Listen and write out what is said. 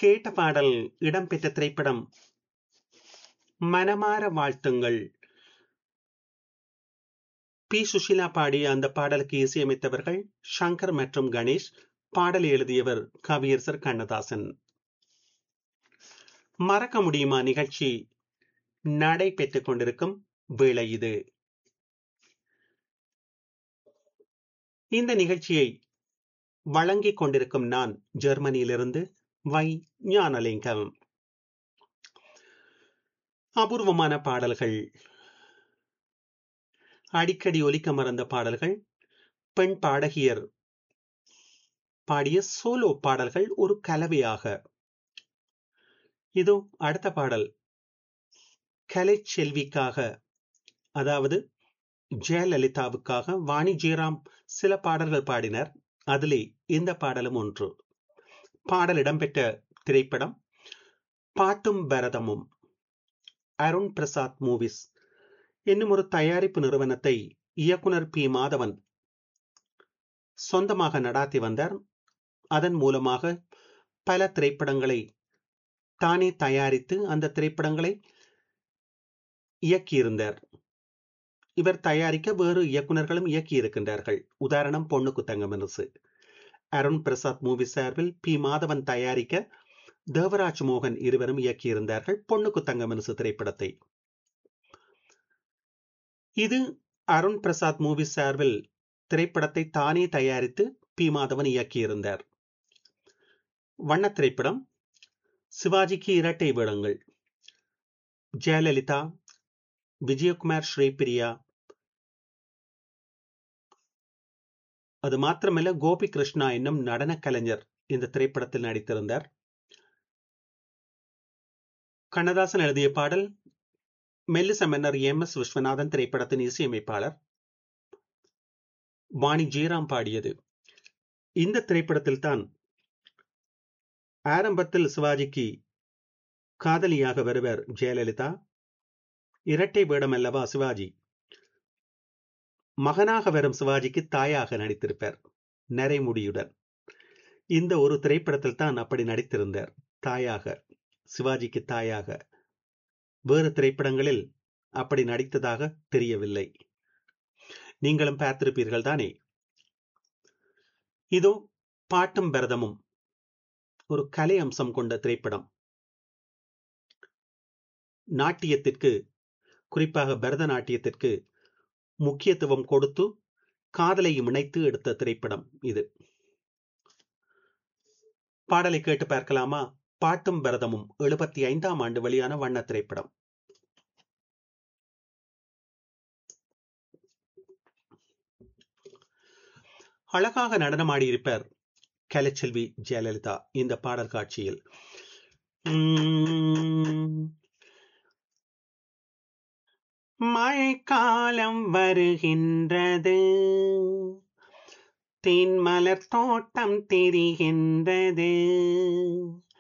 கேட்ட பாடல் இடம்பெற்ற திரைப்படம் மனமார வாழ்த்துங்கள் பி சுஷிலா பாடிய அந்த பாடலுக்கு இசையமைத்தவர்கள் சங்கர் மற்றும் கணேஷ் பாடல் எழுதியவர் கவியரசர் கண்ணதாசன் மறக்க முடியுமா நிகழ்ச்சி நடைபெற்றுக் கொண்டிருக்கும் வேளை இது இந்த நிகழ்ச்சியை வழங்கிக் கொண்டிருக்கும் நான் ஜெர்மனியிலிருந்து வை ஞானலிங்கம் அபூர்வமான பாடல்கள் அடிக்கடி ஒலிக்க மறந்த பாடல்கள் பெண் பாடகியர் பாடிய சோலோ பாடல்கள் ஒரு கலவையாக இதோ அடுத்த பாடல் கலை செல்விக்காக அதாவது ஜெயலலிதாவுக்காக வாணி ஜெயராம் சில பாடல்கள் பாடினர் அதிலே இந்த பாடலும் ஒன்று பாடல் இடம்பெற்ற திரைப்படம் பாட்டும் பரதமும் அருண் பிரசாத் மூவிஸ் என்னும் ஒரு தயாரிப்பு நிறுவனத்தை இயக்குனர் பி மாதவன் சொந்தமாக நடாத்தி வந்தார் அதன் மூலமாக பல திரைப்படங்களை தானே தயாரித்து அந்த திரைப்படங்களை இயக்கியிருந்தார் இவர் தயாரிக்க வேறு இயக்குநர்களும் இயக்கி இருக்கின்றார்கள் உதாரணம் பொண்ணுக்கு தங்க மனசு அருண் பிரசாத் மூவி சார்பில் பி மாதவன் தயாரிக்க தேவராஜ் மோகன் இருவரும் இயக்கியிருந்தார்கள் பொண்ணுக்கு தங்க மனசு திரைப்படத்தை இது அருண் பிரசாத் மூவி சார்பில் திரைப்படத்தை தானே தயாரித்து பி மாதவன் இயக்கியிருந்தார் வண்ண திரைப்படம் சிவாஜிக்கு இரட்டை வேடங்கள் ஜெயலலிதா விஜயகுமார் ஸ்ரீபிரியா அது மாத்திரமல்ல கோபி கிருஷ்ணா என்னும் நடன கலைஞர் இந்த திரைப்படத்தில் நடித்திருந்தார் கண்ணதாசன் எழுதிய பாடல் மெல்லிச மன்னர் எம் எஸ் விஸ்வநாதன் திரைப்படத்தின் இசையமைப்பாளர் வாணி ஜெயராம் பாடியது இந்த திரைப்படத்தில் தான் ஆரம்பத்தில் சிவாஜிக்கு காதலியாக வருவர் ஜெயலலிதா இரட்டை வேடம் அல்லவா சிவாஜி மகனாக வரும் சிவாஜிக்கு தாயாக நடித்திருப்பார் நரைமுடியுடன் இந்த ஒரு திரைப்படத்தில் தான் அப்படி நடித்திருந்தார் தாயாக சிவாஜிக்கு தாயாக வேறு திரைப்படங்களில் அப்படி நடித்ததாக தெரியவில்லை நீங்களும் பார்த்திருப்பீர்கள் தானே இதோ பாட்டும் பரதமும் ஒரு கலை அம்சம் கொண்ட திரைப்படம் நாட்டியத்திற்கு குறிப்பாக பரதநாட்டியத்திற்கு முக்கியத்துவம் கொடுத்து காதலையும் இணைத்து எடுத்த திரைப்படம் இது பாடலை கேட்டு பார்க்கலாமா பாட்டும் பரதமும் எழுபத்தி ஐந்தாம் ஆண்டு வெளியான வண்ண திரைப்படம் அழகாக நடனமாடியிருப்பார் கலைச்செல்வி ஜெயலலிதா இந்த பாடல் காட்சியில் மழைக்காலம் வருகின்றது தென்மலர் தோட்டம் தெரிகின்றது